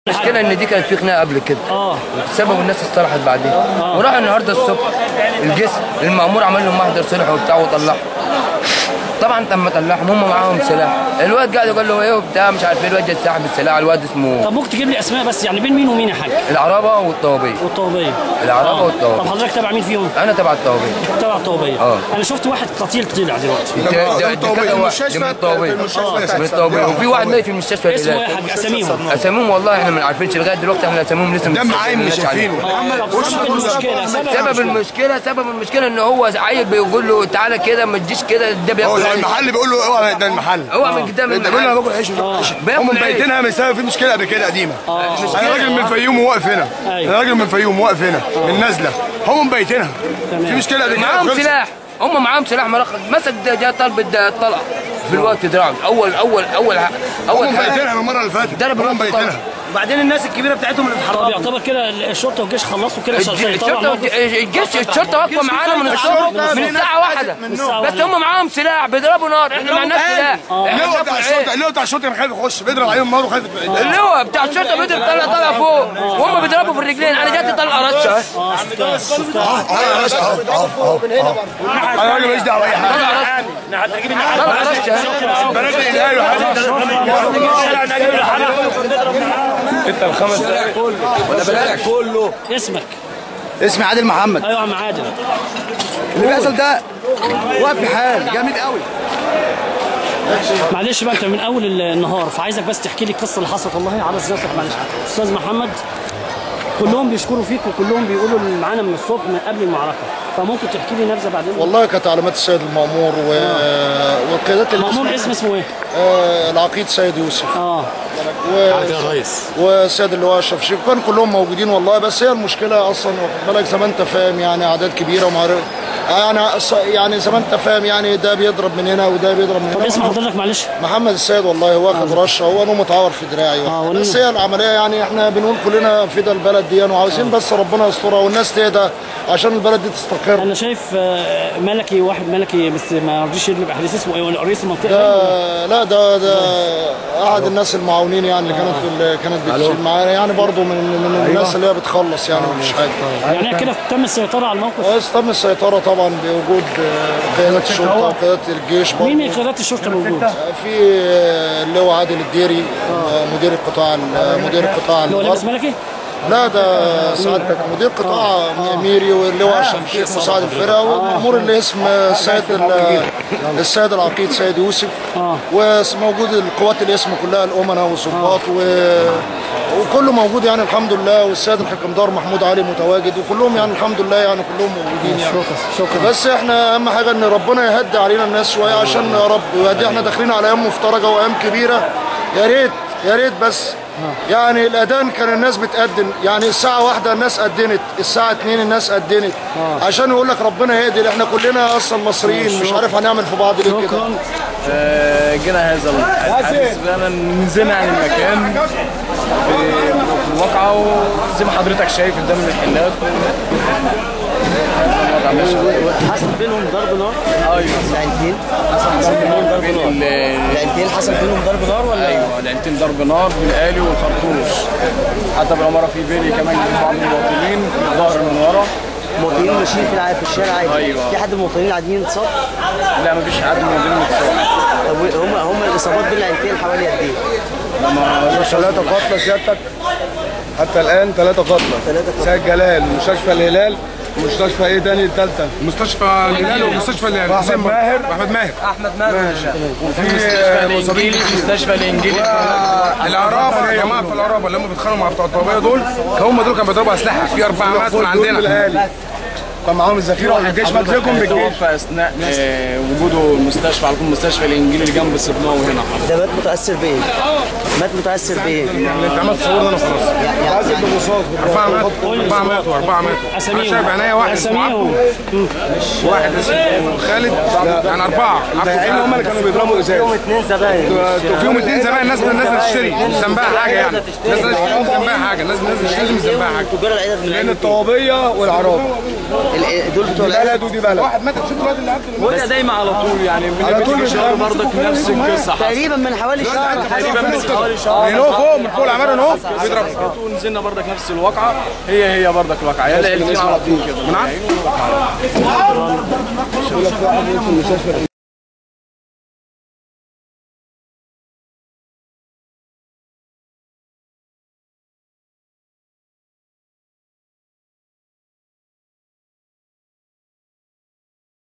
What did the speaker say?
المشكله ان دي كانت في خناقه قبل كده اه سبب الناس اصطلحت بعدين وراحوا النهارده الصبح الجسم المأمور عمل لهم محضر صلح وبتاع وطلعهم طبعا لما طلعهم هم معاهم سلاح الواد قاعد يقول له ايه وبتاع مش عارف ايه الواد جاي ساحب السلاح الواد اسمه طب ممكن تجيب لي اسماء بس يعني بين مين ومين يا حاج العربه والطوابيه والطوبيه العربة والطوبية. طب حضرتك تابع مين فيهم انا تبع الطوابيه تبع الطوبيه آه. انا شفت واحد قتيل طلع دلوقتي ده- ده- ده كذا واحد دي من الطوابيه من الطوابيه وفي واحد ميت في المستشفى اسمه ايه يا العلاج حاج اساميهم اساميهم والله احنا ما عارفينش لغايه دلوقتي احنا اساميهم لسه دم عايم مش مستشفى شايفينه آه، طب سبب المشكله سبب المشكله سبب المشكله ان هو عيل بيقول له تعالى كده ما تجيش كده ده هو بياكل عيش. المحل بيقول له اوعى ده المحل اوعى من قدام ده بيقول له انا المحل باكل عيش مش باكل عيش بياكل هم عيش. مبيتينها بسبب في مشكله قبل كده قديمه اه انا راجل من الفيوم وواقف هنا أيوة. انا راجل من الفيوم واقف هنا من نازله هم مبيتينها تمام. في مشكله قبل كده معاهم خلصت. سلاح هم معاهم سلاح مرخص مسك ده جاء طلب الد- الطلقه في الوقت دراعي اول اول اول ح- اول هم حاجه مبيتينها من المره اللي فاتت ضرب هم الوقت مبيتينها الطلقه وبعدين الناس الكبيره بتاعتهم اللي طب اتحركوا يعتبر كده الشرطه والجيش خلصوا كده الج- الشرطه والج- الجيش الشرطه واقفه معانا من الصبح من الساعه واحده الساعة بس واحدة. هم معاهم سلاح بيضربوا نار احنا ما عندناش سلاح احنا اللواء بتاع بناكل الشرطه عيش. اللواء بتاع الشرطه كان خايف يخش بيضرب عليهم نار وخايف اللواء بتاع الشرطه بيضرب طلع طلع فوق وهم بيضربوا في الرجلين انا جاتي طلقه رشه اه شفتها شفتها اهو يا باشا اهو اهو اهو انا راجل ماليش دعوه باي حاجه طلقه رشه بنات الهلال وحاجه انت الخمس ولا بلاش كله اسمك اسمي عادل محمد ايوه يا عم عادل اللي بيحصل ده واقف في حال جامد قوي معلش بقى انت من اول النهار فعايزك بس تحكي لي القصه اللي حصلت والله على الزفت معلش استاذ محمد كلهم بيشكروا فيك وكلهم بيقولوا اللي معانا من الصبح من قبل المعركه فممكن تحكي لي نبذه بعدين والله كانت تعليمات السيد المأمور و... والقيادات اللي مأمون اسم اسمه ايه؟ آه العقيد سيد يوسف اه و... والسيد اللواء اشرف شيخ كانوا كلهم موجودين والله بس هي المشكله اصلا واخد بالك زي ما انت فاهم يعني اعداد كبيره ومعرف يعني أص- يعني زي ما انت فاهم يعني ده بيضرب من هنا وده بيضرب من طب هنا اسم حضرتك معلش محمد السيد والله واخد رشه هو انا متعور في دراعي آه، واحد. وليه؟ بس هي العمليه يعني احنا بنقول كلنا في ده البلد دي وعاوزين بس ربنا يسترها والناس تهدى عشان البلد دي تستقر انا شايف آه، ملكي واحد ملكي بس ما رضيش يدلب احداث اسمه ايه ولا رئيس المنطقه ده لا ده ده احد الناس المعاونين يعني اللي كانت اللي كانت بتشيل معانا يعني برضه من من الناس اللي هي بتخلص يعني مفيش حاجه يعني هي كده تم السيطره على الموقف بس تم السيطره طبعا بوجود آه، قيادات الشرطه وقيادات الجيش مين من برضه قيادات الشرطه موجود؟ في آه، اللواء عادل الديري آه، مدير القطاع ال- مدير القطاع اللي هو لابس الغرب ملكي؟ لا ده سعادتك مدير قطاع ميري واللواء اشرف الشيخ مساعد الفرقه والمأمور اللي اسم السيد ال- السيد العقيد سيد يوسف آه. وموجود القوات الاسم كلها الامناء والضباط و وكله موجود يعني الحمد لله والسيد الحكمدار محمود علي متواجد وكلهم يعني الحمد لله يعني كلهم موجودين يعني شكرا شكرا بس احنا اهم حاجه ان ربنا يهدي علينا الناس شويه عشان يا رب يهدي احنا داخلين على ايام مفترجه وايام كبيره يا ريت يا ريت بس يعني الاذان كان الناس بتأذن يعني الساعه واحدة الناس أذنت الساعه اتنين الناس أذنت عشان يقول لك ربنا يهدي احنا كلنا اصلا مصريين مش عارف هنعمل في بعض ليه كده شكرا آه، جينا هذا الحادث فعلا نزلنا عن المكان في في الواقعة وزي ما حضرتك شايف قدام المحلات هذا الوضع ماشي حصل بينهم ضرب نار ايوه العيلتين بين ال العيلتين حصل بينهم ضرب نار ولا ايوه العيلتين ضرب نار بالآلي والخرطوش حتى بالعمارة في بيلي كمان بعض المواطنين في الظهر من ورا المواطنين ماشيين في الع- في الشارع عادي أيوة. في حد من المواطنين العاديين اتصاب لا مفيش حد من المواطنين متصاب طب هم هم الاصابات بين العيلتين حوالي قد ايه؟ ثلاثة قتلى سيادتك حتى الآن ثلاثة قتلى ثلاثة قتلى. سيد جلال مستشفى الهلال ومستشفى ايه تاني التالتة مستشفى الهلال ومستشفى الهلال احمد ماهر احمد ماهر احمد ماهر وفي مستشفى الانجيلي مستشفى الانجيلي العرابه يا جماعه بتوع العرابه اللي هم بيتخانقوا مع بتوع الطوابيه دول هم دول كانوا بيضربوا اسلحه في اربع مات من عندنا الآلي كان معاهم الذخيرة والجيش مسكهم بالجيش توفى اثناء آه، وجوده المستشفى على طول مستشفى الانجيلي اللي جنب صبناوي هنا ده مات متاثر بايه؟ مات متاثر بايه؟ انت عملت تصورنا انا خلاص عايز بالرصاص اربعه ماتوا اربعه ماتوا اربعه ماتوا انا اساميهم شايف عينيا واحد اسمه عبده اساميهم واحد اسمه خالد يعني اربعه البياعين هم اللي كانوا بيضربوا ازاز اثنين زباين وفيهم اتنين زمان الناس الناس تشتري مش ذنبها حاجه يعني الناس مش ذنبها حاجه الناس الناس تشتري مش ذنبها حاجه تجار العيله من بين العيلتين الطوابية والعرابة ال- دول بتوع دي بلد ودي بلد واحد مات شفت الواد اللي قبل وده دايما على طول يعني من على طول بيجي شهر بيتعمل. برضك نفس القصه حصلت. تقريبا من حوالي شهر تقريبا من حوالي شهر من هو فوق من فوق العماره من هو بيضرب ونزلنا برضك نفس الواقعه هي هي برضك الواقعه يلا العيلتين على طول كده من عارف